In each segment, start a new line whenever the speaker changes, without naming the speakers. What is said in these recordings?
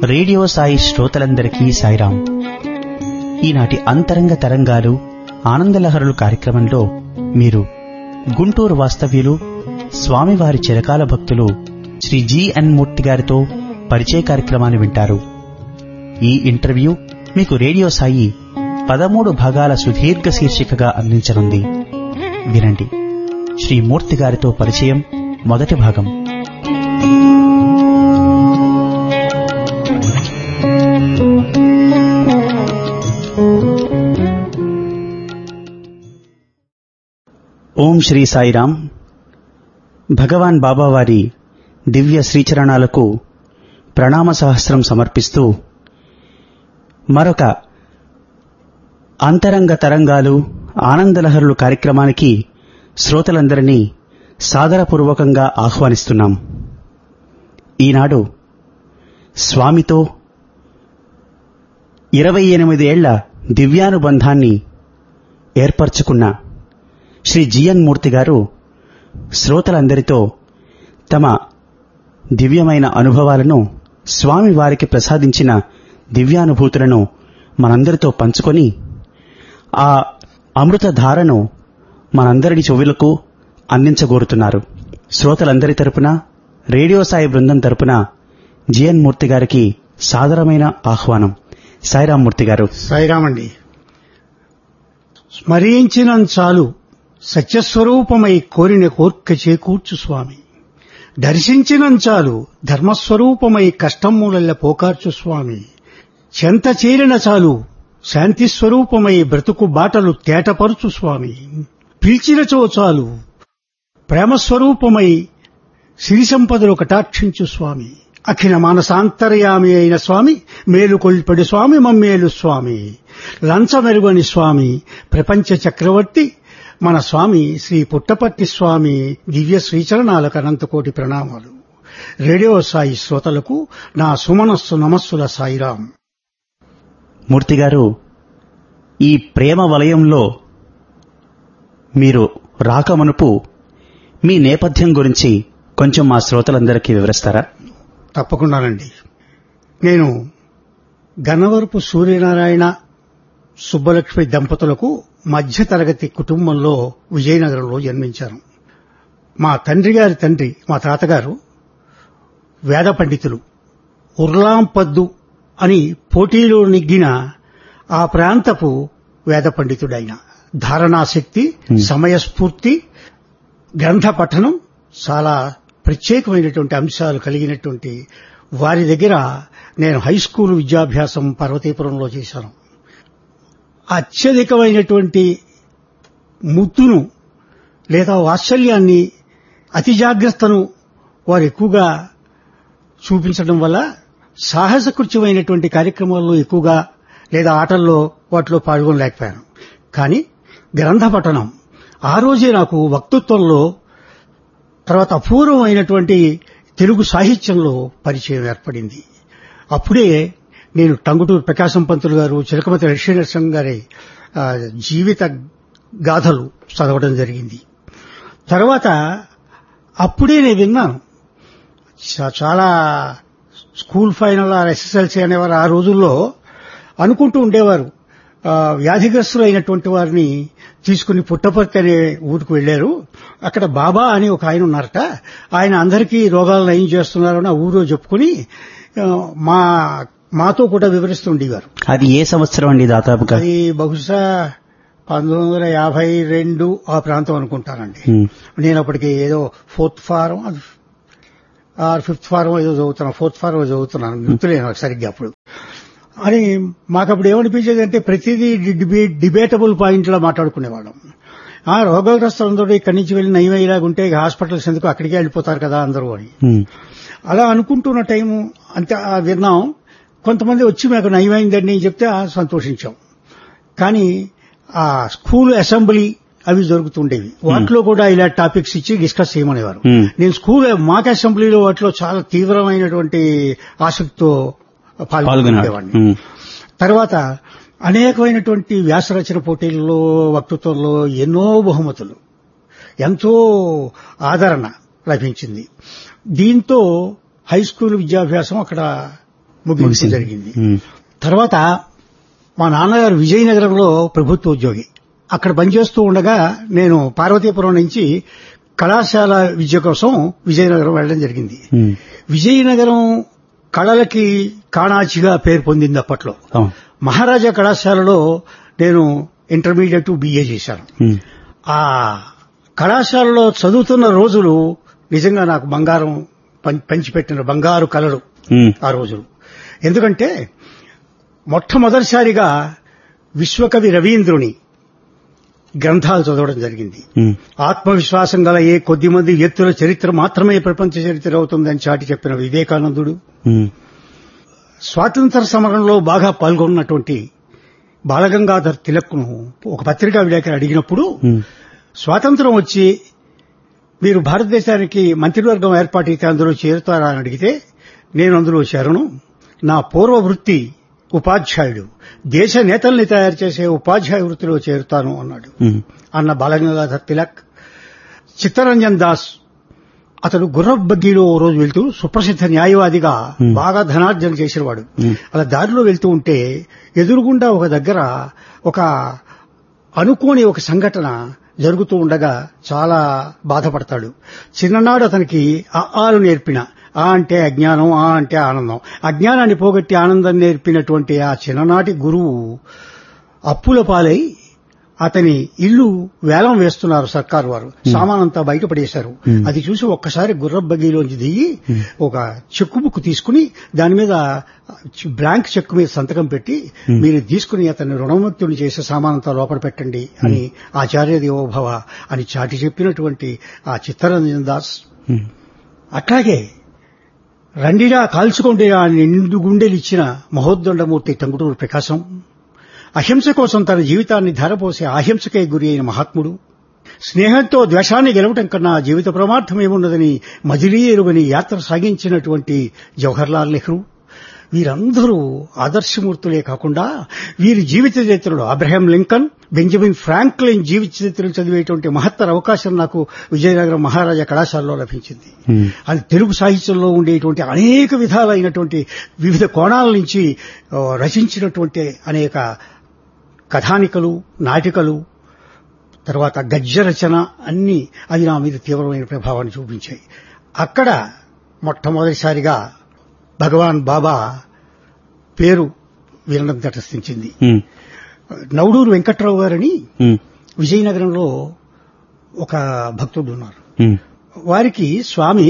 Radio Sai శ్రోతలందరికీ సాయిరాం ఈనాటి అంతరంగ తరంగాలు ఆనందలహరులు కార్యక్రమంలో మీరు గుంటూరు వాస్తవ్యులు స్వామివారి చిరకాల భక్తులు శ్రీ జిఎన్ మూర్తి గారితో పరిచయ కార్యక్రమాన్ని వింటారు ఈ ఇంటర్వ్యూ మీకు రేడియో సాయి పదమూడు భాగాల సుదీర్ఘ శీర్షికగా అందించనుంది వినండి శ్రీ మూర్తి గారితో పరిచయం మొదటి భాగం ఓం శ్రీ సాయిరాం భగవాన్ బాబావారి దివ్య శ్రీచరణాలకు ప్రణామ సహస్రం సమర్పిస్తూ మరొక అంతరంగ తరంగాలు ఆనందలహరులు కార్యక్రమానికి శ్రోతలందరినీ సాదరపూర్వకంగా ఆహ్వానిస్తున్నాం ఈనాడు స్వామితో ఇరవై ఎనిమిది ఏళ్ల దివ్యానుబంధాన్ని ఏర్పరచుకున్న శ్రీ జిఎన్ మూర్తి గారు శ్రోతలందరితో తమ దివ్యమైన అనుభవాలను స్వామి వారికి ప్రసాదించిన దివ్యానుభూతులను మనందరితో పంచుకొని ఆ అమృతధారను మనందరి చెవులకు అందించగోరుతున్నారు శ్రోతలందరి తరపున రేడియో సాయి బృందం తరపున జిఎన్ మూర్తి గారికి సాదరమైన ఆహ్వానం సాయిరామూర్తి గారు
సాయిరామండి స్మరించినం చాలు సత్యస్వరూపమై కోరిన కోర్క చేకూర్చు స్వామి దర్శించినం చాలు ధర్మస్వరూపమై కష్టమూలల్ల పోకార్చు స్వామి చెంత చేరిన చాలు శాంతి స్వరూపమై బ్రతుకు బాటలు తేటపరుచు స్వామి పిలిచినచో చాలు ప్రేమస్వరూపమై సిరి సంపదలు కటాక్షించు స్వామి అఖిల మానసాంతర్యామి అయిన స్వామి మేలుకొల్పడి స్వామి మమ్మేలు స్వామి లంచమెరుగని స్వామి ప్రపంచ చక్రవర్తి మన స్వామి శ్రీ పుట్టపర్తి స్వామి దివ్య శ్రీచరణాలకు అనంతకోటి ప్రణామాలు రేడియో సాయి శ్రోతలకు నా సుమనస్సు నమస్సుల సాయిరాం
మూర్తి గారు ఈ ప్రేమ వలయంలో మీరు రాకమనుపు మీ నేపథ్యం గురించి కొంచెం మా శ్రోతలందరికీ వివరిస్తారా
తప్పకుండానండి నేను గన్నవరపు సూర్యనారాయణ సుబ్బలక్ష్మి దంపతులకు మధ్యతరగతి కుటుంబంలో విజయనగరంలో జన్మించాను మా తండ్రి గారి తండ్రి మా తాతగారు వేద పండితులు ఉర్లాంపద్దు అని పోటీలో నిగ్గిన ఆ ప్రాంతపు వేద పండితుడైన ధారణాశక్తి సమయస్ఫూర్తి గ్రంథ పఠనం చాలా ప్రత్యేకమైనటువంటి అంశాలు కలిగినటువంటి వారి దగ్గర నేను హై స్కూల్ విద్యాభ్యాసం పర్వతీపురంలో చేశాను అత్యధికమైనటువంటి ముద్దును లేదా వాత్సల్యాన్ని అతి జాగ్రత్తను వారు ఎక్కువగా చూపించడం వల్ల సాహసకృత్యమైనటువంటి కార్యక్రమాల్లో ఎక్కువగా లేదా ఆటల్లో వాటిలో పాల్గొనలేకపోయాను కానీ గ్రంథ పఠనం ఆ రోజే నాకు వక్తృత్వంలో తర్వాత అపూర్వమైనటువంటి తెలుగు సాహిత్యంలో పరిచయం ఏర్పడింది అప్పుడే నేను టంగుటూరు ప్రకాశం పంతులు గారు చిలకమతి లక్ష్మీనరసింహ గారి ఆ, జీవిత గాథలు చదవడం జరిగింది తర్వాత అప్పుడే నేను విన్నాను చా- చాలా స్కూల్ ఫైనల్ ఆర్ ఎస్ఎస్ఎల్సీ అనేవారు ఆ రోజుల్లో అనుకుంటూ ఉండేవారు ఆ, వ్యాధిగ్రస్తులైనటువంటి వారిని తీసుకుని పుట్టపర్తి అనే ఊరికి వెళ్లారు అక్కడ బాబా అని ఒక ఆయన ఉన్నారట ఆయన అందరికీ రోగాలు నయం చేస్తున్నారని ఆ ఊరు చెప్పుకుని ఆ, మా మాతో కూడా వివరిస్తుండేవారు
అది ఏ సంవత్సరం అండి దాదాపుగా
అది బహుశా పంతొమ్మిది వందల యాభై రెండు ఆ ప్రాంతం అనుకుంటానండి
ఉమ్, నేను
నేను అప్పటికి ఏదో fourth form or fifth form ఏదో చదువుతున్నాను ఫోర్త్ ఫారం చదువుతున్నాను గుర్తులేను నాకు సరిగ్గా అప్పుడు అని మాకు అప్పుడు ఏమనిపించేది అంటే ప్రతిదీ డిబే- డిబేటబుల్ పాయింట్లా మాట్లాడుకునేవాళ్ళం ఆ రోగగ్రస్తులందరూ ఇక్కడి నుంచి వెళ్ళి నయమయ్యేలాగుంటే ఇక హాస్పిటల్స్ ఎందుకు అక్కడికే వెళ్ళిపోతారు కదా అందరూ అని
ఉమ్,
అలా అనుకుంటున్న టైము అంతే ఆ విన్నాం కొంతమంది వచ్చి మాకు నయమైందండి అని చెప్తే ఆ సంతోషించాం కానీ ఆ స్కూల్ అసెంబ్లీ అవి జరుగుతుండేవి వాటిలో కూడా ఇలా టాపిక్స్ ఇచ్చి డిస్కస్ చేయమనేవారు
Hmm.
నేను స్కూల్ మాక్ అసెంబ్లీలో వాటిలో చాలా తీవ్రమైనటువంటి ఆసక్తితో
పాల్గొన్నాడు
పాల్గొనేవాడిని
ఉమ్,
తర్వాత అనేకమైనటువంటి వ్యాసరచన పోటీల్లో వక్తృత్వంలో ఎన్నో బహుమతులు ఎంతో ఆదరణ లభించింది దీంతో హై స్కూల్ విద్యాభ్యాసం అక్కడ ముగింపు
ముగిసింది.
జరిగింది
ఉమ్,
తర్వాత మా నాన్నగారు విజయనగరంలో ప్రభుత్వ ఉద్యోగి అక్కడ పనిచేస్తూ ఉండగా నేను పార్వతీపురం నుంచి కళాశాల విద్య కోసం విజయనగరం వెళ్ళడం జరిగింది
ఉమ్,
విజయనగరం కళలకి కాణాచిగా పేరు పొందింది అప్పట్లో
అవును.
మహారాజా కళాశాలలో నేను ఇంటర్మీడియట్ బిఏ చేశాను
ఉమ్,
ఆ కళాశాలలో చదువుతున్న రోజులు నిజంగా నాకు బంగారం పం- పంచిపెట్టిన బంగారు కళలు
ఉమ్,
ఆ రోజులు ఎందుకంటే మొట్టమొదటిసారిగా విశ్వకవి రవీంద్రుని గ్రంథాలు చదవడం జరిగింది
ఉమ్,
ఆత్మవిశ్వాసం గల ఏ కొద్ది మంది వ్యక్తుల చరిత్ర మాత్రమే ప్రపంచ చరిత్ర అవుతుందని చాటి చెప్పిన వివేకానందుడు
ఉమ్,
స్వాతంత్ర సమరంలో బాగా పాల్గొన్నటువంటి బాలగంగాధర్ తిలక్ను ఒక పత్రికా విలేకరి అడిగినప్పుడు
ఉమ్,
స్వాతంత్రం వచ్చి మీరు భారతదేశానికి మంత్రివర్గం ఏర్పాటైతే అందులో చేరుతారా అని అడిగితే నేను అందులో చేరను నా పూర్వ వృత్తి ఉపాధ్యాయుడు దేశ నేతల్ని తయారు చేసే ఉపాధ్యాయ వృత్తిలో చేరుతాను అన్నాడు
ఉమ్,
అన్న బాలగంగాధర్ తిలక్ చిత్తరంజన్ దాస్ అతడు గుర్రపు బగ్గీలో ఓ రోజు వెళ్తూ సుప్రసిద్ధ న్యాయవాదిగా
Hmm.
బాగా ధనార్జన చేసినవాడు
Hmm.
అలా దారిలో వెళ్తూ ఉంటే ఎదురుగుండా ఒక దగ్గర ఒక అనుకోని ఒక సంఘటన జరుగుతూ ఉండగా చాలా బాధపడతాడు చిన్ననాడు అతనికి ఆ ఆలు నేర్పిన ఆ అంటే అజ్ఞానం ఆ అంటే ఆనందం అజ్ఞానాన్ని పోగొట్టి ఆనందం నేర్పినటువంటి ఆ చిన్ననాటి గురువు అప్పుల పాలై అతని ఇల్లు వేలం వేస్తున్నారు సర్కారు వారు సామానంతా బయటపడేశారు
Hmm.
అది చూసి ఒక్కసారి గుర్రపు బగ్గీలోంచి దిగి ఒక చెక్కు బుక్ తీసుకుని దాని మీద బ్లాంక్ చెక్ మీద సంతకం పెట్టి
Hmm.
మీరు తీసుకుని అతన్ని రుణముక్తుని చేసే సామానంతా లోపల పెట్టండి అని ఆచార్య దేవోభవ అని చాటి చెప్పినటువంటి ఆ చిత్తరంజన్ దాస్
ఉమ్,
అట్లాగే రండిరా కాల్చుకోండి ఆ నిండు గుండెలిచ్చిన మహోద్దండమూర్తి టంగుటూరు ప్రకాశం అహింస కోసం తన జీవితాన్ని ధారపోసే అహింసకే గురి అయిన మహాత్ముడు స్నేహంతో ద్వేషాన్ని గెలవటం కన్నా జీవిత ప్రమార్థం ఏమున్నదని మజిలీ ఎరుగని యాత్ర సాగించినటువంటి జవహర్లాల్ నెహ్రూ వీరందరూ ఆదర్శమూర్తులే కాకుండా వీరి జీవిత చరిత్రలో అబ్రహాం లింకన్ బెంజమిన్ ఫ్రాంక్లిన్ జీవిత చరిత్రలు చదివేటువంటి మహత్తర అవకాశం నాకు విజయనగరం మహారాజా కళాశాలలో లభించింది
ఉమ్,
అది తెలుగు సాహిత్యంలో ఉండేటువంటి అనేక విధాలైనటువంటి వివిధ కోణాల నుంచి ఆ, రచించినటువంటి అనేక కథానికలు నాటికలు తర్వాత గద్య రచన అన్ని అది నా మీద తీవ్రమైన ప్రభావాన్ని చూపించాయి అక్కడ మొట్టమొదటిసారిగా భగవాన్ బాబా పేరు వినడం తటస్థించింది
ఉమ్,
నవడూరు వెంకట్రావు గారని
ఉమ్,
విజయనగరంలో ఒక భక్తుడు ఉన్నారు
ఉమ్,
వారికి స్వామి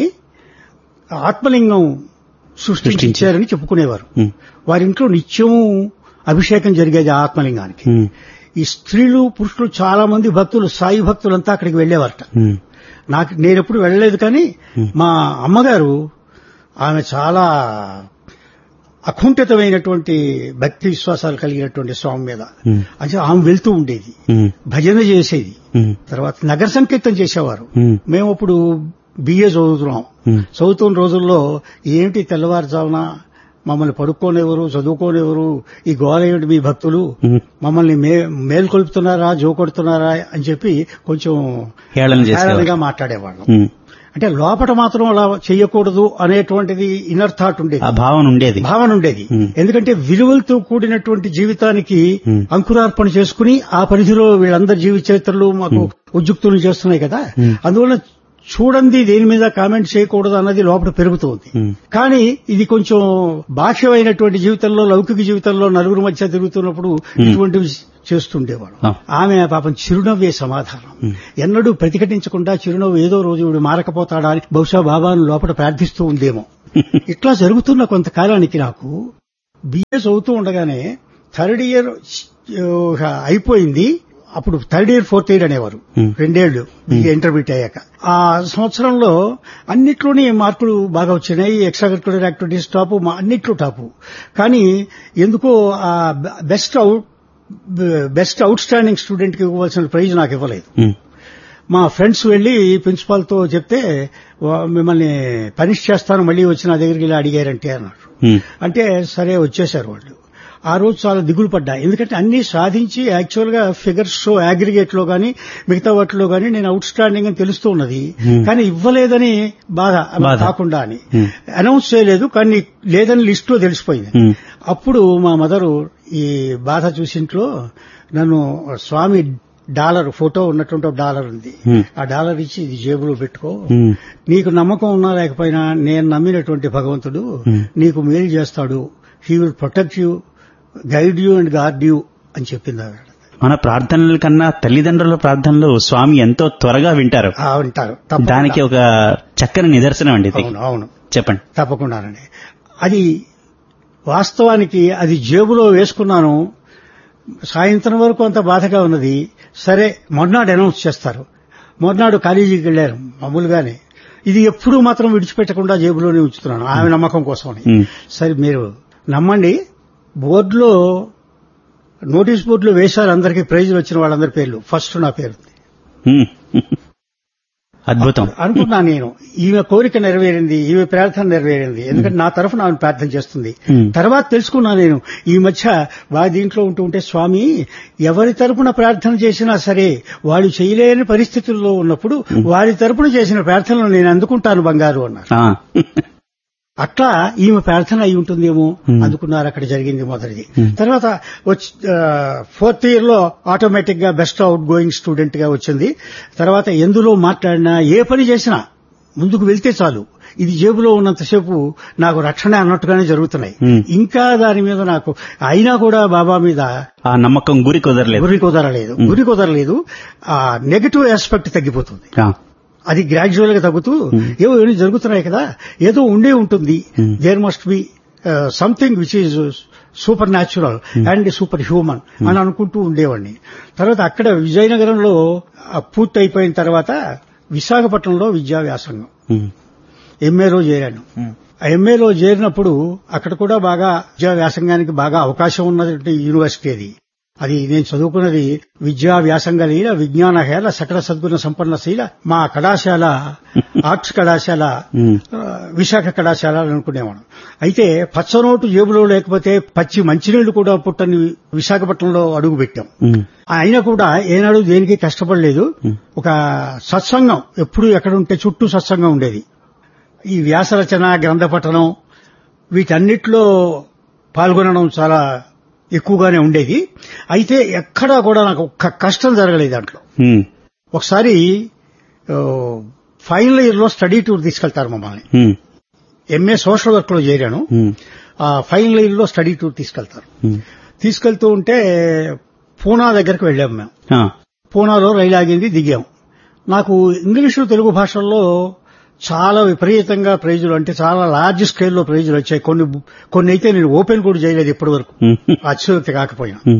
ఆత్మలింగం సృష్టించి ఇచ్చారని చెప్పుకునేవారు
ఉమ్,
వారింట్లో నిత్యం అభిషేకం జరిగేది ఆ ఆత్మలింగానికి
ఉమ్,
ఈ స్త్రీలు పురుషులు చాలా మంది భక్తులు సాయి భక్తులంతా అక్కడికి వెళ్లేవారట
ఉమ్,
నాకు నేనెప్పుడు వెళ్ళలేదు కానీ
Hmm.
మా అమ్మగారు ఆమె చాలా అకుంఠితమైనటువంటి భక్తి విశ్వాసాలు కలిగినటువంటి స్వామి మీద
ఉమ్,
అంటే ఆమె వెళ్తూ ఉండేది
ఉమ్,
భజన చేసేది
ఉమ్,
తర్వాత నగర సంకీర్తన చేసేవారు
ఉమ్,
మేము అప్పుడు బిఏ చదువుతున్నాం
ఉమ్,
చదువుతున్న రోజుల్లో ఏమిటి తెల్లవారుజామున మమ్మల్ని పడుకోనేవరు చదువుకోనేవరు ఈ గోల ఏమిటి మీ భక్తులు
ఉమ్,
మమ్మల్ని మే మేల్కొల్పుతున్నారా జోకొడుతున్నారా అని చెప్పి కొంచెం
హేళన చేసేవారు.
హేళనగా మాట్లాడేవాళ్ళం
ఉమ్,
అంటే లోపట మాత్రం అలా చేయకూడదు అనేటువంటిది ఇన్నర్ థాట్ ఉండేది
ఆ భావన ఉండేది
భావన ఉండేది
ఉమ్.
ఎందుకంటే విలువలతో కూడినటువంటి జీవితానికి
ఉమ్.
అంకురార్పణ చేసుకుని ఆ పరిధిలో వీళ్ళందరి జీవిత చరిత్రలు మాకు ఉద్యుక్తులు చేస్తున్నాయి కదా
ఉమ్.
అందువల్ల చూడండి దేని మీద కామెంట్ చేయకూడదు అన్నది లోపల పెరుగుతుంది
ఉమ్,
కానీ ఇది కొంచెం బాహ్యమైనటువంటి జీవితంలో లౌకిక జీవితంలో నలుగురు మధ్య తిరుగుతున్నప్పుడు ఇటువంటివి చేస్తుండేవాడు
ఆ.
ఆమె పాపం చిరునవ్వే సమాధానం
ఉమ్.
ఎన్నడూ ప్రతిఘటించకుండా చిరునవ్వు ఏదో రోజు వీడు మారకపోతాడా అని బహుశా బాబాను లోపల ప్రార్థిస్తూ ఉందేమో ఇట్లా జరుగుతున్న కొంతకాలానికి నాకు బిఏ చదువుతూ ఉండగానే థర్డ్ ఇయర్ అయిపోయింది అప్పుడు థర్డ్ ఇయర్ ఫోర్త్ ఇయర్ అనేవారు
Hmm.
రెండేళ్లు బిఏ ఇంటర్మీడియట్ అయ్యాక ఆ సంవత్సరంలో అన్నిట్లోనే మార్కులు బాగా వచ్చినాయి ఎక్స్ట్రా కరికులర్ యాక్టివిటీస్ టాపు మా అన్నిట్లో టాపు కానీ ఎందుకో ఆ best out best outstanding student కి ఇవ్వాల్సిన ప్రైజ్ నాకు ఇవ్వలేదు
ఉమ్,
మా ఫ్రెండ్స్ వెళ్లి ప్రిన్సిపాల్ తో చెప్తే వా- మిమ్మల్ని పనిష్ చేస్తాను మళ్ళీ వచ్చి నా దగ్గరికి ఇలా అడిగారంటే అన్నారు
ఉమ్,
అంటే సరే వచ్చేశారు వాళ్ళు ఆ రోజు చాలా దిగులు పడ్డా ఎందుకంటే అన్ని సాధించి యాక్చువల్ గా ఫిగర్స్ అగ్రిగేట్ లో గానీ మిగతా వాటిలో గానీ నేను అవుట్ స్టాండింగ్ అని తెలుస్తూ ఉన్నది
Hmm.
కానీ ఇవ్వలేదని బాధ అలా
బాధ.
కాకుండా అని
Hmm.
అనౌన్స్ చేయలేదు కానీ లేదని లిస్ట్ లో తెలిసిపోయింది
ఉమ్,
అప్పుడు మా మదరు ఈ బాధ చూసింట్లో నన్ను స్వామి డాలర్ ఫోటో ఉన్నటువంటి ఒక డాలర్ ఉంది
Hmm.
ఆ డాలర్ ఇచ్చి ఇది జేబులో పెట్టుకో
ఉమ్,
నీకు నమ్మకం ఉన్నా లేకపోయినా నేను నమ్మినటువంటి భగవంతుడు
Hmm.
నీకు మేలు చేస్తాడు he will protect you guide you and guard you అని చెప్పింది ఆవిడ.
మన ప్రార్థనల కన్నా తల్లిదండ్రుల ప్రార్థనలు స్వామి ఎంతో త్వరగా వింటారు
ఆ అంటారు తప్పకుండా.
దానికి ఒక చక్కని నిదర్శనం అండి ఇది
అవును అవును
చెప్పండి
తప్పకుండానండి అది వాస్తవానికి అది జేబులో వేసుకున్నాను సాయంత్రం వరకు అంత బాధగా ఉన్నది సరే మొన్నాడు అనౌన్స్ చేస్తారు మొన్నాడు కాలేజీకి వెళ్ళారు మామూలుగానే ఇది ఎప్పుడూ మాత్రం విడిచిపెట్టకుండా జేబులోనే ఉంచుతున్నాను ఆమె నమ్మకం కోసమని
ఉమ్,
సరే మీరు నమ్మండి బోర్డులో నోటీస్ బోర్డులో వేశారు అందరికీ ప్రైజులు వచ్చిన వాళ్ళందరి పేర్లు ఫస్ట్ నా పేరు
ఉమ్. అద్భుతం
అనుకున్నా నేను ఈమె కోరిక నెరవేరింది ఈమె ప్రార్థన నెరవేరింది ఎందుకంటే నా తరఫున ఆమె ప్రార్థన చేస్తుంది
Hmm.
తర్వాత తెలుసుకున్నా నేను ఈ మధ్య వారి దీంట్లో ఉంటూ ఉంటే స్వామి ఎవరి తరపున ప్రార్థన చేసినా సరే వాళ్ళు చేయలేని పరిస్థితుల్లో ఉన్నప్పుడు వారి తరపున చేసిన ప్రార్థనలు నేను అందుకుంటాను బంగారు అన్నారు
ఆ,
అట్లా ఈమె ప్రార్థన అయి ఉంటుందేమో
Hmm.
అందుకున్నారు అక్కడ జరిగింది మొదటిది
Hmm.
తర్వాత వచ్చి ఫోర్త్ ఇయర్ లో ఆటోమేటిక్ గా బెస్ట్ అవుట్ గోయింగ్ స్టూడెంట్ గా వచ్చింది తర్వాత ఎందులో మాట్లాడినా ఏ పని చేసినా ముందుకు వెళ్తే చాలు ఇది జేబులో ఉన్నంతసేపు నాకు రక్షణ అన్నట్టుగానే జరుగుతున్నాయి
Hmm.
ఇంకా దాని మీద నాకు అయినా కూడా బాబా మీద
ఆ నమ్మకం గురి కుదరలేదు
గురి కుదరలేదు గురి కుదరలేదు ఆ నెగటివ్ ఆస్పెక్ట్ తగ్గిపోతుంది
ఆ,
అది గ్రాడ్యువల్ గా తగ్గుతూ ఏవో ఏమి జరుగుతున్నాయి కదా ఏదో ఉండే ఉంటుంది
Hmm.
There must be something which is supernatural and superhuman అని అనుకుంటూ ఉండేవాడిని తర్వాత అక్కడ విజయనగరంలో ఆ, పూర్తి అయిపోయిన తర్వాత విశాఖపట్నంలో విద్యా వ్యాసంగం
ఉమ్,
ఎంఏలో చేరాను
ఉమ్,
ఆ ఎంఏలో చేరినప్పుడు అక్కడ కూడా బాగా విద్యా వ్యాసంగానికి బాగా అవకాశం ఉన్నటువంటి యూనివర్సిటీ అది అది నేను చదువుకున్నది విద్యా వ్యాసంగలీల విజ్ఞాన హేళ సకల సద్గుణ సంపన్నశీల మా కళాశాల ఆర్ట్స్ కళాశాల
ఉమ్,
ఆ, విశాఖ కళాశాల అని అనుకునేవాడు అయితే పచ్చనోటు జేబులో లేకపోతే పచ్చి మంచినీళ్లు కూడా పుట్టని విశాఖపట్నంలో అడుగు పెట్టాం
ఉమ్,
అయినా కూడా ఏనాడు దేనికి కష్టపడలేదు ఒక సత్సంగం ఎప్పుడు ఎక్కడ ఉంటే చుట్టూ సత్సంగం ఉండేది ఈ వ్యాసరచన గ్రంథ పఠనం వీటన్నిటిలో పాల్గొనడం చాలా ఎక్కువగానే ఉండేది అయితే ఎక్కడా కూడా నాకు ఒక్క కష్టం జరగలేదు దాంట్లో
ఉమ్,
ఒకసారి ఆ, ఫైనల్ ఇయర్ లో స్టడీ టూర్ తీసుకెళ్తారు మమ్మల్ని
ఉమ్,
ఎంఏ సోషల్ వర్క్ లో చేరాను
ఉమ్,
ఆ ఫైనల్ ఇయర్ లో స్టడీ టూర్ తీసుకెళ్తారు
ఉమ్,
తీసుకెళ్తూ ఉంటే పూనా దగ్గరకు వెళ్ళాం మేము
ఆ,
పూనాలో రైలు ఆగింది దిగాం నాకు ఇంగ్లీషు తెలుగు భాషల్లో చాలా విపరీతంగా ప్రైజులు అంటే చాలా లార్జ్ స్కేల్లో ప్రైజులు వచ్చాయి కొన్ని కొన్ని అయితే నేను ఓపెన్ కూడా చేయలేదు ఇప్పటి వరకు
ఉమ్,
అత్యుక్తి కాకపోయినా
ఉమ్,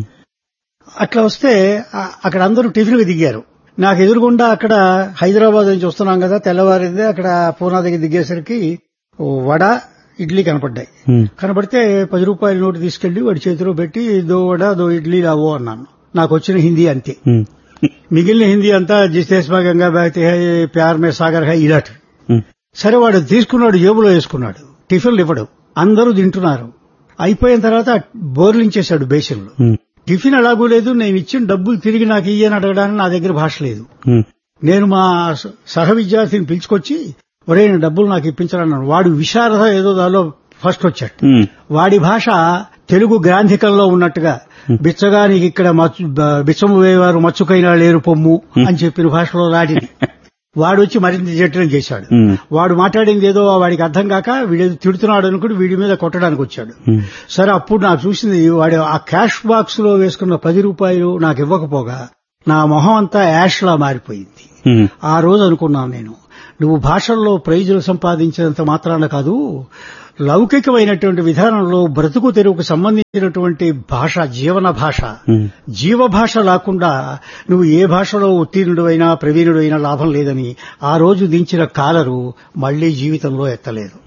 అట్లా వస్తే ఆ- అక్కడ అందరూ టిఫిన్ కి దిగారు నాకు ఎదురుగుండా అక్కడ హైదరాబాద్ నుంచి వస్తున్నాం కదా తెల్లవారింది అక్కడ పూనా దగ్గర దిగేసరికి ఓ వడ ఇడ్లీ కనపడ్డాయి
ఉమ్,
కనబడితే పది రూపాయల నోటు తీసుకెళ్లి వాడి చేతిలో పెట్టి దో వడ దో ఇడ్లీ లావో అన్నాను నాకు వచ్చిన హిందీ అంతే
ఉమ్,
మిగిలిన హిందీ అంతా జిస్తేస్మా గంగా బహతే హై ప్యార్ మే సాగర్ హై ఇలాంటి
ఉమ్,
సరే వాడు తీసుకున్నాడు జేబులో వేసుకున్నాడు టిఫిన్లు ఇవ్వడు అందరూ తింటున్నారు అయిపోయిన తర్వాత బోర్లించేశాడు బేసిన్లో
ఉమ్,
టిఫిన్ ఎలాగూ లేదు నేను ఇచ్చిన డబ్బులు తిరిగి నాకు ఇయ్యని అడగడానికి నా దగ్గర భాష లేదు
ఉమ్,
నేను మా స- సహ విద్యార్థిని పిలుచుకొచ్చి ఒరే నా డబ్బులు నాకు ఇప్పించాలన్నాను వాడు విశారద ఏదో దానిలో ఫస్ట్ వచ్చాడు
ఉమ్,
వాడి భాష తెలుగు గ్రాంధికంలో ఉన్నట్టుగా బిచ్చగా నీకు ఇక్కడ మచ్చు బ- బిచ్చము వేవారు మచ్చుకైనా లేరు పొమ్ము అని చెప్పిన భాషలో రాడిని వాడు వచ్చి మరింత జటిలం చేశాడు
ఉమ్,
వాడు మాట్లాడింది ఏదో వాడికి అర్థం కాక వీడేదో తిడుతున్నాడు అనుకుని వీడి మీద కొట్టడానికి వచ్చాడు
ఉమ్,
సరే అప్పుడు నాకు చూసింది వాడు ఆ క్యాష్ బాక్స్ లో వేసుకున్న పది రూపాయలు నాకు ఇవ్వకపోగా నా మొహం అంతా యాష్ లా మారిపోయింది
ఉమ్,
ఆ రోజు అనుకున్నాను నేను నువ్వు భాషల్లో ప్రైజులు సంపాదించినంత మాత్రాన కాదు లౌకికమైనటువంటి విధానంలో బ్రతుకు తెరువుకు సంబంధించినటువంటి భాష జీవన భాష
ఉమ్,
జీవ భాష లేకుండా నువ్వు ఏ భాషలో ఉత్తీర్ణుడైనా ప్రవీణుడైనా లాభం లేదని ఆ రోజు దించిన కాలరు మళ్లీ జీవితంలో ఎత్తలేదు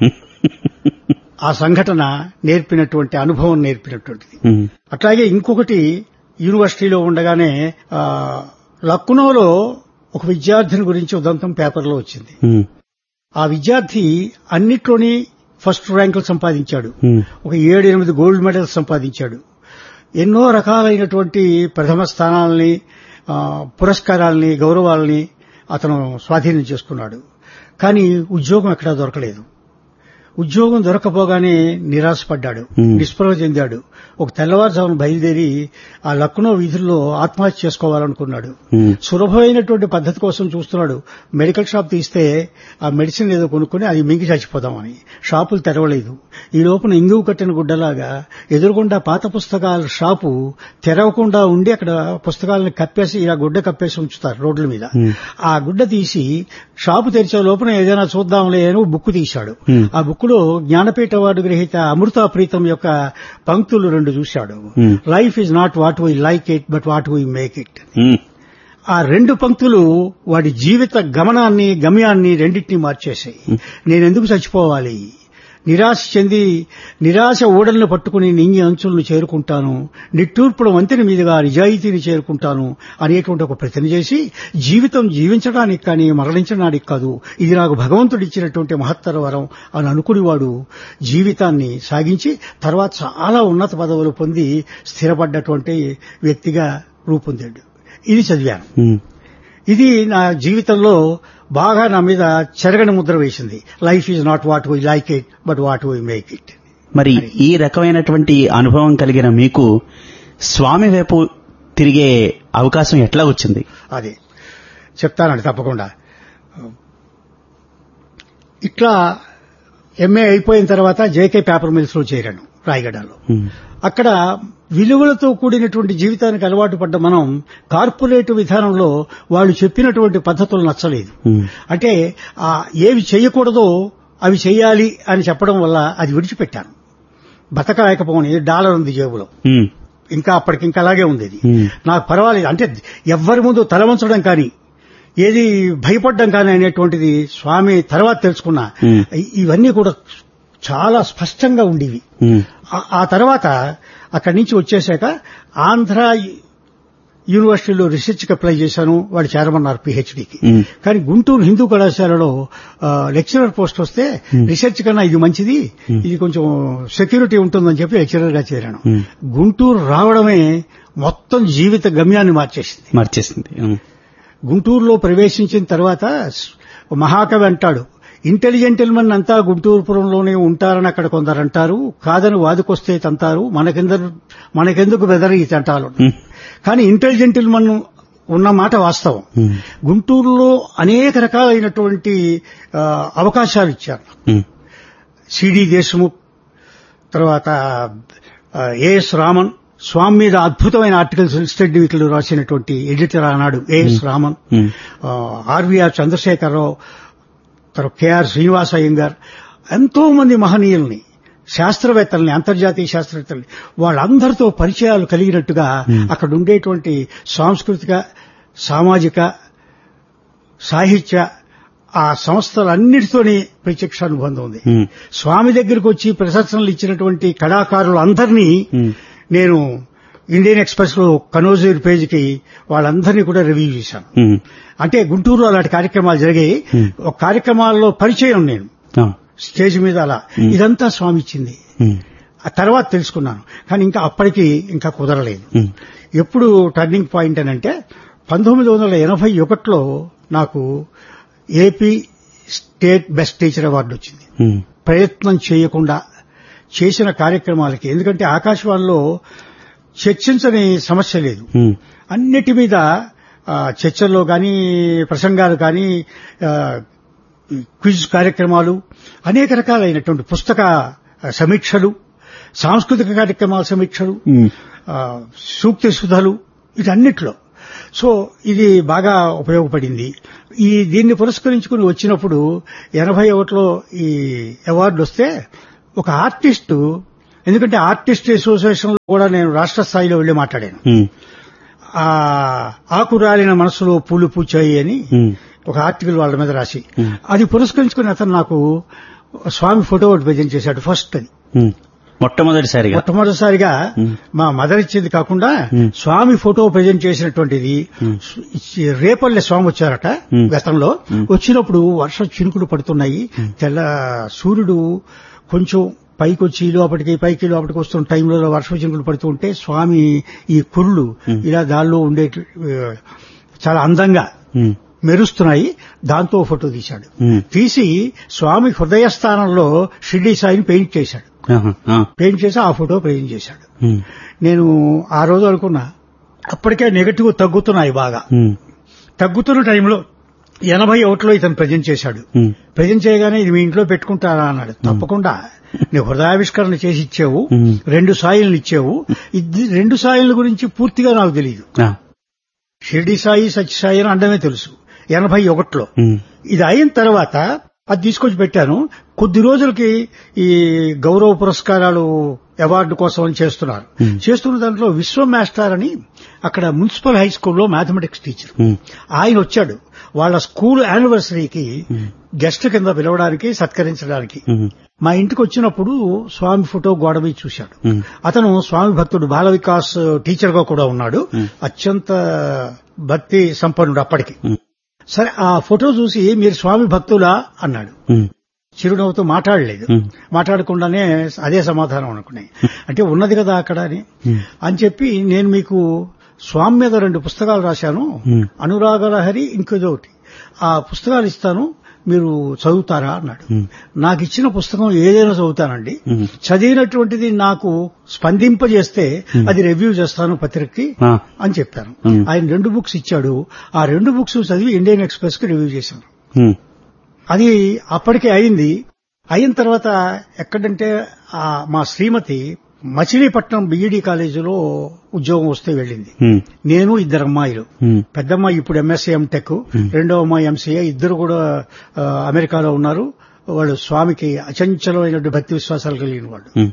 ఆ సంఘటన నేర్పినటువంటి అనుభవం నేర్పినటువంటిది
ఉమ్,
అట్లాగే ఇంకొకటి యూనివర్సిటీలో ఉండగానే ఆ, లక్నోలో ఒక విద్యార్థిని గురించి ఉదంతం పేపర్లో వచ్చింది
ఉమ్,
ఆ విద్యార్థి అన్నిట్లోని ఫస్ట్ ర్యాంకులు సంపాదించాడు
ఉమ్,
ఒక ఏడు ఎనిమిది గోల్డ్ మెడల్స్ సంపాదించాడు ఎన్నో రకాలైనటువంటి ప్రథమ స్థానాల్ని ఆ, పురస్కారాల్ని గౌరవాల్ని అతను స్వాధీనం చేసుకున్నాడు కానీ ఉద్యోగం ఎక్కడా దొరకలేదు ఉద్యోగం దొరకపోగానే నిరాశపడ్డాడు
Hmm.
నిస్పృహ చెందాడు ఒక తెల్లవారుజామున బయలుదేరి ఆ లక్నో వీధుల్లో ఆత్మహత్య చేసుకోవాలనుకున్నాడు
ఉమ్,
సులభమైనటువంటి పద్ధతి కోసం చూస్తున్నాడు మెడికల్ షాప్ తీస్తే ఆ మెడిసిన్ ఏదో కొనుక్కొని అది మింగి చచ్చిపోదామని షాపులు తెరవలేదు ఈ లోపల ఇంగువ కట్టిన గుడ్డలాగా ఎదురుగుండా పాత పుస్తకాల షాపు తెరవకుండా ఉండి అక్కడ పుస్తకాలను కప్పేసి ఇలా గుడ్డ కప్పేసి ఉంచుతారు రోడ్ల మీద
Hmm.
ఆ గుడ్డ తీసి షాపు తెరిచే లోపల ఏదైనా చూద్దాంలే అని ఓ బుక్ తీశాడు
Hmm.
ఆ బుక్ లో జ్ఞానపీఠ అవార్డు గ్రహీత అమృతా ప్రీతం యొక్క పంక్తులు రెండు చూశాడు
Hmm.
Life is not what we like it but what we make it
um,
ఆ రెండు పంక్తులు వాడి జీవిత గమనాన్ని గమ్యాన్ని రెండింటినీ మార్చేశాయి నేనెందుకు చచ్చిపోవాలి నిరాశ చెంది నిరాశ ఓడలను పట్టుకుని నింగి అంచులను చేరుకుంటాను నిట్టూర్పుడు వంతెన మీదుగా నిజాయితీని చేరుకుంటాను అనేటువంటి ఒక ప్రతిన చేసి జీవితం జీవించడానికి కానీ మరణించడానికి కాదు ఇది నాకు భగవంతుడు ఇచ్చినటువంటి మహత్తర వరం అని అనుకునేవాడు జీవితాన్ని సాగించి తర్వాత చాలా ఉన్నత పదవులు పొంది స్థిరపడ్డటువంటి వ్యక్తిగా రూపొందాడు ఇది చదివాను
ఉమ్.
ఇది నా జీవితంలో బాగా నా మీద చెరగని ముద్ర వేసింది life is not what we like it but what we make it
మరి ఈ రకమైనటువంటి అనుభవం కలిగిన మీకు స్వామి వైపు తిరిగే అవకాశం ఎట్లా వచ్చింది
అది చెప్తానండి తప్పకుండా ఇట్లా ఎంఏ అయిపోయిన తర్వాత జేకే పేపర్ మిల్స్ లో చేరాను రాయగడలో
ఉమ్,
అక్కడ విలువలతో కూడినటువంటి జీవితానికి అలవాటు పడ్డ మనం కార్పొరేట్ విధానంలో వాళ్ళు చెప్పినటువంటి పద్ధతులు నచ్చలేదు
ఉమ్,
అంటే ఆ ఏవి చేయకూడదో అవి చేయాలి అని చెప్పడం వల్ల అది విడిచిపెట్టాను బతకలేకపోని డాలర్ ఉంది జేబులో
ఉమ్,
ఇంకా అప్పటికి ఇంకా అలాగే ఉంది ఇది
ఉమ్,
నాకు పర్వాలేదు అంటే ఎవ్వరి ముందు తలవంచడం కానీ ఏది భయపడడం కానీ అనేటువంటిది స్వామి తర్వాత తెలుసుకున్నా
ఉమ్,
ఇ- ఇవన్నీ కూడా చాలా స్పష్టంగా ఉండేవి
ఉమ్,
ఆ- ఆ తర్వాత అక్కడి నుంచి వచ్చేసాక ఆంధ్ర యూనివర్సిటీలో రీసెర్చ్కి అప్లై చేశాను వాడు చేరమన్నారు పిహెచ్డికి
ఉమ్,
కానీ గుంటూరు హిందూ కళాశాలలో ఆ, లెక్చరర్ పోస్ట్ వస్తే రీసెర్చ్ కన్నా ఇది మంచిది ఇది కొంచెం సెక్యూరిటీ ఉంటుందని చెప్పి లెక్చరర్ గా చేరాను
ఉమ్.
గుంటూరు రావడమే మొత్తం జీవిత గమ్యాన్ని మార్చేసింది
మార్చేసింది ఉమ్,
గుంటూరులో ప్రవేశించిన తర్వాత స్- మహాకవి అంటాడు ఇంటెలిజెంట్ ఎల్మన్ అంతా గుంటూరుపురంలోనే ఉంటారని అక్కడ కొందరు అంటారు కాదని వాదుకొస్తే తంతారు మనకెందరు మనకెందుకు బెదరి ఈ తంటాలు
ఉమ్,
కానీ ఇంటెలిజెంట్ ఎల్మన్ ఉన్న మాట వాస్తవం
ఉమ్,
గుంటూరులో అనేక రకాలైనటువంటి ఆ, అవకాశాలు ఇచ్చారు
ఉమ్,
సిడి దేశ్ముఖ్ తర్వాత ఆ, ఏఎస్ రామన్ స్వామి మీద అద్భుతమైన ఆర్టికల్స్ స్టెడ్ వీక్లో రాసినటువంటి ఎడిటర్ ఆనాడు ఏఎస్ రామన్
ఉమ్,
ఆ, ఆర్వీఆర్ చంద్రశేఖరరావు తర్వాత కేఆర్ శ్రీనివాస అయ్యంగార్ ఎంతో మంది మహనీయుల్ని శాస్త్రవేత్తల్ని అంతర్జాతీయ శాస్త్రవేత్తల్ని వాళ్ళందరితో పరిచయాలు కలిగినట్టుగా అక్కడ ఉండేటువంటి సాంస్కృతిక సామాజిక సాహిత్య ఆ సంస్థలన్నిటితోని ప్రత్యక్ష అనుబంధం ఉంది
ఉమ్,
స్వామి దగ్గరికి వచ్చి ప్రశంసనలు ఇచ్చినటువంటి కళాకారులందరినీ
ఉమ్,
నేను ఇండియన్ ఎక్స్ప్రెస్ లో కనోజీర్ పేజీకి వాళ్ళందరినీ కూడా రివ్యూ చేశాను
ఉమ్,
అంటే గుంటూరులో అలాంటి కార్యక్రమాలు జరిగాయి
Hmm.
ఒక కార్యక్రమాల్లో పరిచయం నేను
ఆ,
స్టేజ్ మీద అలా
Hmm.
ఇదంతా స్వామి ఇచ్చింది
ఉమ్,
ఆ తర్వాత తెలుసుకున్నాను కానీ ఇంకా అప్పటికి ఇంకా కుదరలేదు
ఉమ్,
ఎప్పుడు టర్నింగ్ పాయింట్ అని అంటే పంతొమ్మిది వందల ఎనభై ఒకటిలో నాకు AP state best teacher award వచ్చింది
ఉమ్,
ప్రయత్నం చేయకుండా చేసిన కార్యక్రమాలకి ఎందుకంటే ఆకాశవాణిలో చర్చించని సమస్య లేదు
ఉమ్,
అన్నిటి మీద ఆ, చర్చల్లో కానీ ప్రసంగాలు కానీ ఆ, క్విజ్ కార్యక్రమాలు అనేక రకాలైనటువంటి పుస్తక ఆ, సమీక్షలు సాంస్కృతిక కార్యక్రమాల సమీక్షలు
ఉమ్,
ఆ, సూక్తి సుధలు వీటన్నిటిలో సో ఇది బాగా ఉపయోగపడింది ఈ దీన్ని పురస్కరించుకుని వచ్చినప్పుడు ఎనభై ఒకటిలో ఈ అవార్డు వస్తే ఒక ఆర్టిస్టు ఎందుకంటే ఆర్టిస్ట్ అసోసియేషన్ లో కూడా నేను రాష్ట్ర స్థాయిలో వెళ్లి మాట్లాడాను
ఉమ్,
ఆ ఆకురాలిన మనసులో పూలు పూచాయి అని
ఉమ్,
ఒక ఆర్టికల్ వాళ్ళ మీద రాసి
Hmm.
అది పురస్కరించుకుని అతను నాకు స్వామి ఫోటో ఒకటి ప్రజెంట్ చేశాడు ఫస్ట్ అది
ఉమ్. మొట్టమొదటిసారిగా
మొట్టమొదటిసారిగా
Hmm.
మా మదర్ ఇచ్చింది కాకుండా
Hmm.
స్వామి ఫోటో ప్రజెంట్ చేసినటువంటిది
Hmm.
ఇచ్చి- రేపల్లె స్వామి వచ్చారట
Hmm.
గతంలో
Hmm.
వచ్చినప్పుడు వర్ష చినుకులు పడుతున్నాయి తెల్ల సూర్యుడు కొంచెం పైకి వచ్చి ఈ లోపలికి పైకి లోపలికి వస్తున్న టైంలో వర్షం చినుకులు పడుతూ ఉంటే స్వామి ఈ కురులు
Hmm.
ఇలా దానిలో ఉండే చాలా అందంగా
ఉమ్,
మెరుస్తున్నాయి దాంతో ఫోటో తీశాడు
ఉమ్,
తీసి స్వామి హృదయ స్థానంలో షిర్డీ సాయిని పెయింట్ చేశాడు
ఆహా, ఆ,
పెయింట్ చేసి ఆ ఫోటో ప్రేమ్ చేశాడు
ఉమ్,
నేను ఆ రోజు అనుకున్నా అప్పటికే నెగటివ్ తగ్గుతున్నాయి బాగా
ఉమ్,
తగ్గుతున్న టైంలో ఎనభై ఒకటిలో ఇతను ప్రజెంట్ చేశాడు
ఉమ్,
ప్రజెంట్ చేయగానే ఇది మీ ఇంట్లో పెట్టుకుంటారా అన్నాడు తప్పకుండా నువ్వు హృదయావిష్కరణ చేసి ఇచ్చావు
Hmm.
రెండు సాయిలను ఇచ్చావు ఇది రెండు సాయిల గురించి పూర్తిగా నాకు తెలియదు
ఆ,
షిర్డి సాయి సత్యసాయి అని అండమే తెలుసు ఎనభై ఒకటిలో
ఉమ్,
ఇది అయిన తర్వాత అది తీసుకొచ్చి పెట్టాను కొద్ది రోజులకి ఈ గౌరవ పురస్కారాలు అవార్డు కోసం అని చేస్తున్నారు
Hmm.
చేస్తున్న దాంట్లో విశ్వ మాస్టర్ అని అక్కడ మున్సిపల్ హై స్కూల్లో మ్యాథమెటిక్స్ టీచర్
ఉమ్,
ఆయన వచ్చాడు వాళ్ళ స్కూల్ యానివర్సరీకి
Hmm.
గెస్ట్ కింద పిలవడానికి సత్కరించడానికి
ఉమ్,
మా ఇంటికి వచ్చినప్పుడు స్వామి ఫోటో గోడ మీద చూశాడు
ఉమ్,
అతను స్వామి భక్తుడు బాల వికాస్ టీచర్ గా కూడా ఉన్నాడు
Hmm.
అత్యంత భక్తి సంపన్నుడు అప్పటికి
ఉమ్,
సరే ఆ ఫోటో చూసి మీరు స్వామి భక్తులా అన్నాడు
ఉమ్,
చిరునవ్వుతో మాట్లాడలేదు
ఉమ్,
మాట్లాడకుండానే అదే సమాధానం అనుకున్నాయి అంటే ఉన్నది కదా అక్కడ అని
ఉమ్,
అని చెప్పి నేను మీకు స్వామి మీద రెండు పుస్తకాలు రాశాను
ఉమ్,
అనురాగలహరి ఇంకోదొకటి ఆ పుస్తకాలు ఇస్తాను మీరు చదువుతారా అన్నాడు
ఉమ్,
నాకు ఇచ్చిన పుస్తకం ఏదైనా చదువుతానండి
ఉమ్,
చదివినటువంటిది నాకు స్పందింపజేస్తే అది రివ్యూ చేస్తాను పత్రికకి
ఆ,
అని చెప్పాను
ఉమ్.
ఆయన రెండు బుక్స్ ఇచ్చాడు ఆ రెండు బుక్స్ చదివి ఇండియన్ ఎక్స్ప్రెస్ కి రివ్యూ చేశాను
ఉమ్,
అది అప్పటికే అయింది అయిన తర్వాత ఎక్కడంటే ఆ మా శ్రీమతి మచిలీపట్నం బిఈడి కాలేజీలో ఉద్యోగం వస్తే వెళ్ళింది
ఉమ్,
నేను ఇద్దరు అమ్మాయిలు
ఉమ్,
పెద్దమ్మాయి ఇప్పుడు ఎంఎస్సీ ఎంటెక్
Hmm.
రెండో అమ్మాయి ఎంసీఏ ఇద్దరు కూడా ఆ, అమెరికాలో ఉన్నారు వాళ్ళు స్వామికి అచంచలమైనటువంటి భక్తి విశ్వాసాలు కలిగిన వాళ్ళు
ఉమ్,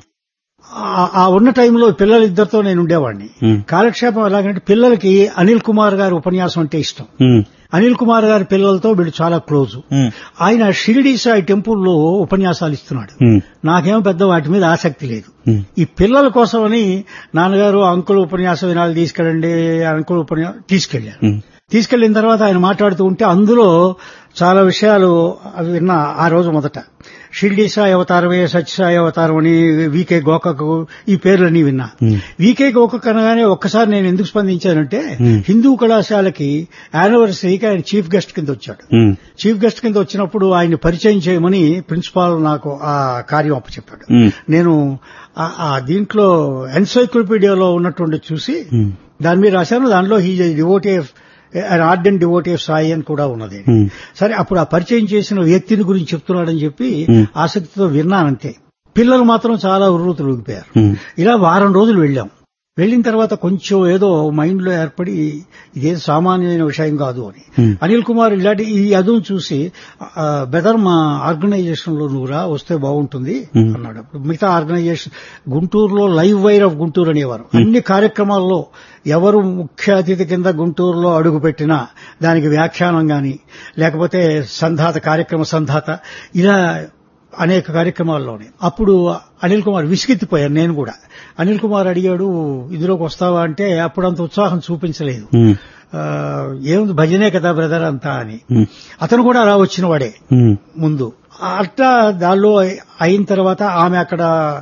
ఆ- ఆ ఉన్న టైంలో పిల్లలిద్దరితో నేను ఉండేవాడిని
ఉమ్,
కాలక్షేపం ఎలాగంటే పిల్లలకి అనిల్ కుమార్ గారి ఉపన్యాసం అంటే ఇష్టం
ఉమ్,
అనిల్ కుమార్ గారి పిల్లలతో వీళ్ళు చాలా క్లోజ్
ఉమ్,
ఆయన షిరిడి సాయి టెంపుల్లో ఉపన్యాసాలు ఇస్తున్నాడు
ఉమ్,
నాకేమో పెద్ద వాటి మీద ఆసక్తి లేదు
ఉమ్,
ఈ పిల్లల కోసమని నాన్నగారు అంకుల్ ఉపన్యాసం వినాలి తీసుకెళ్ళండి అంకుల్ ఉపన్యాసం తీసుకెళ్లారు
ఉమ్,
తీసుకెళ్లిన తర్వాత ఆయన మాట్లాడుతూ ఉంటే అందులో చాలా విషయాలు అవి విన్నా ఆ రోజు మొదట షిరిడి సాయి అవతారమే సత్యసాయి అవతారం అని వికే గోకకు ఈ పేర్లన్నీ విన్నా
ఉమ్,
వికే గోకక్ అనగానే ఒక్కసారి నేను ఎందుకు స్పందించానంటే
Hmm.
హిందూ కళాశాలకి యానివర్సరీకి ఆయన చీఫ్ గెస్ట్ కింద వచ్చాడు
ఉమ్,
చీఫ్ గెస్ట్ కింద వచ్చినప్పుడు ఆయన పరిచయం చేయమని ప్రిన్సిపాల్ నాకు ఆ కార్యం అప్పచెప్పాడు
ఉమ్,
నేను ఆ- ఆ దీంట్లో ఎన్సైక్లోపీడియాలో ఉన్నటువంటి చూసి
ఉమ్,
దాని మీద రాశాను దానిలో he devotee ardent devotee Sai అని కూడా ఉన్నది
ఉమ్,
సరే అప్పుడు ఆ పరిచయం చేసిన వ్యక్తిని గురించి చెప్తున్నాడని చెప్పి
Hmm.
ఆసక్తితో విన్నానంతే పిల్లలు మాత్రం చాలా ఉర్రూతులు ఊగిపోయారు
ఉమ్,
ఇలా వారం రోజులు వెళ్ళాం వెళ్ళిన తర్వాత కొంచెం ఏదో మైండ్ లో ఏర్పడి ఇదేం సామాన్యమైన విషయం కాదు అని
Hmm.
అనిల్ కుమార్ ఇలాంటి ఈ అదును చూసి బెదర్ మా ఆర్గనైజేషన్ లో నువ్వు రా వస్తే బాగుంటుంది
Hmm.
అన్నాడు అప్పుడు మిగతా ఆర్గనైజేషన్ గుంటూరులో లైవ్ వైర్ ఆఫ్ గుంటూరు అనేవారు అన్ని కార్యక్రమాల్లో ఎవరు ముఖ్య అతిథి కింద గుంటూరులో అడుగు పెట్టినా దానికి వ్యాఖ్యానం గాని లేకపోతే సంధాత కార్యక్రమ సంధాత ఇలా అనేక కార్యక్రమాల్లోనే అప్పుడు అనిల్ కుమార్ విసిగెత్తిపోయాను నేను కూడా అనిల్ కుమార్ అడిగాడు ఇందులోకి వస్తావా అంటే అప్పుడు అంత ఉత్సాహం చూపించలేదు
ఉమ్,
ఆ, ఏముంది భజనే కదా బ్రదర్ అంతా అని
ఉమ్,
అతను కూడా అలా వచ్చిన వాడే
ఉమ్,
ముందు అట్లా దానిలో అయిన తర్వాత ఆమె అక్కడ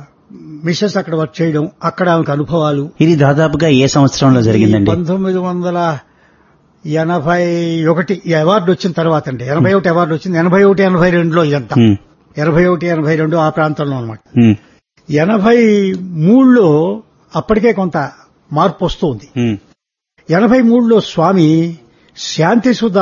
మిసెస్ అక్కడ వర్క్ చేయడం అక్కడ ఆమెకు అనుభవాలు
ఇది దాదాపుగా ఏ సంవత్సరంలో జరిగిందండి
పంతొమ్మిది వందల ఎనభై ఒకటి ఈ అవార్డు వచ్చిన తర్వాత అండి ఎనభై ఒకటి అవార్డు వచ్చింది ఎనభై ఒకటి ఎనభై రెండులో ఇదంతా
ఉమ్,
ఎనభై ఒకటి ఎనభై రెండు ఆ ప్రాంతంలో అనమాట
ఉమ్,
ఎనభై మూడులో అప్పటికే కొంత మార్పు వస్తుంది
ఉమ్,
ఎనభై మూడులో స్వామి శాంతి సుధ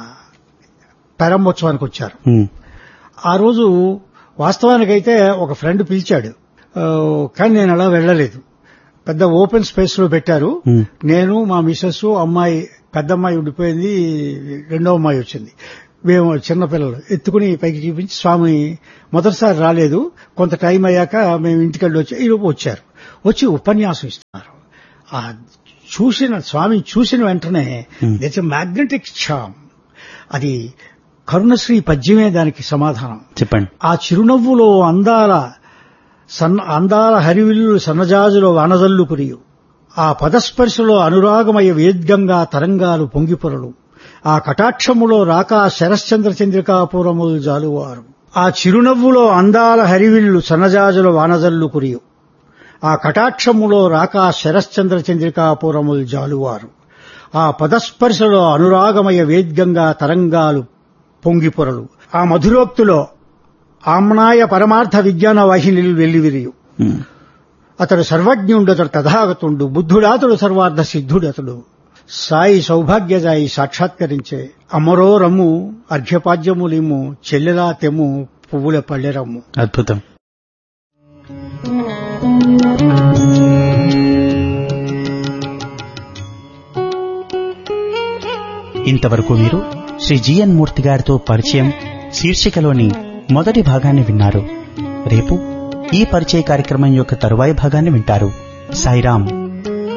ప్రారంభోత్సవానికి వచ్చారు
ఉమ్,
ఆ రోజు వాస్తవానికైతే ఒక ఫ్రెండ్ పిలిచాడు ఆ, కానీ నేను అలా వెళ్ళలేదు పెద్ద ఓపెన్ స్పేస్ లో పెట్టారు
ఉమ్,
నేను మా మిస్సెస్ అమ్మాయి పెద్ద అమ్మాయి ఉండిపోయింది రెండో అమ్మాయి వచ్చింది మేము చిన్నపిల్లలు ఎత్తుకుని పైకి చూపించి స్వామి మొదటిసారి రాలేదు కొంత టైం అయ్యాక మేము ఇంటికెళ్ళి వచ్చి ఈలోపు వచ్చారు వచ్చి ఉపన్యాసం ఇస్తున్నారు ఆ చూసిన స్వామి చూసిన వెంటనే
Hmm.
దట్స్ మ్యాగ్నెటిక్ చామ్ అది కరుణశ్రీ పద్యమే దానికి సమాధానం
చెప్పండి
ఆ చిరునవ్వులో అందాల సన్న అందాల హరివిల్లు సన్నజాజులో వనజల్లు కురియు ఆ పదస్పర్శలో అనురాగమయ వేద్గంగా తరంగాలు పొంగిపొరలు ఆ కటాక్షములో రాకా శరశ్చంద్ర చంద్రికాపురములు జాలువారు ఆ చిరునవ్వులో అందాల హరివిల్లు సన్నజాజుల వానజల్లు కురియు ఆ కటాక్షములో రాకా శరశ్చంద్ర చంద్రికాపురముల్ జాలువారు ఆ పదస్పర్శలో అనురాగమయ వేద్యంగా తరంగాలు పొంగిపొరలు ఆ మధురోక్తిలో ఆమ్నాయ పరమార్థ విజ్ఞాన వాహినిలు వెల్లివిరియు
ఉమ్.
అతడు సర్వజ్ఞుండు అతడు తథాగతుండు బుద్ధుడాతుడు సర్వార్థ సిద్ధుడతడు సాయి సౌభాగ్యదాయి సాక్షాత్కరించే అమరో రమ్ము అర్ఘ్యపాద్యములిమ్ము చెల్లెలా తెమ్ము పువ్వుల పల్లెరమ్ము
అద్భుతం ఇంతవరకు మీరు శ్రీ జిఎన్ మూర్తి గారితో పరిచయం శీర్షికలోని మొదటి భాగాన్ని విన్నారు రేపు ఈ పరిచయ కార్యక్రమం యొక్క తరువాయి భాగాన్ని వింటారు సాయిరాం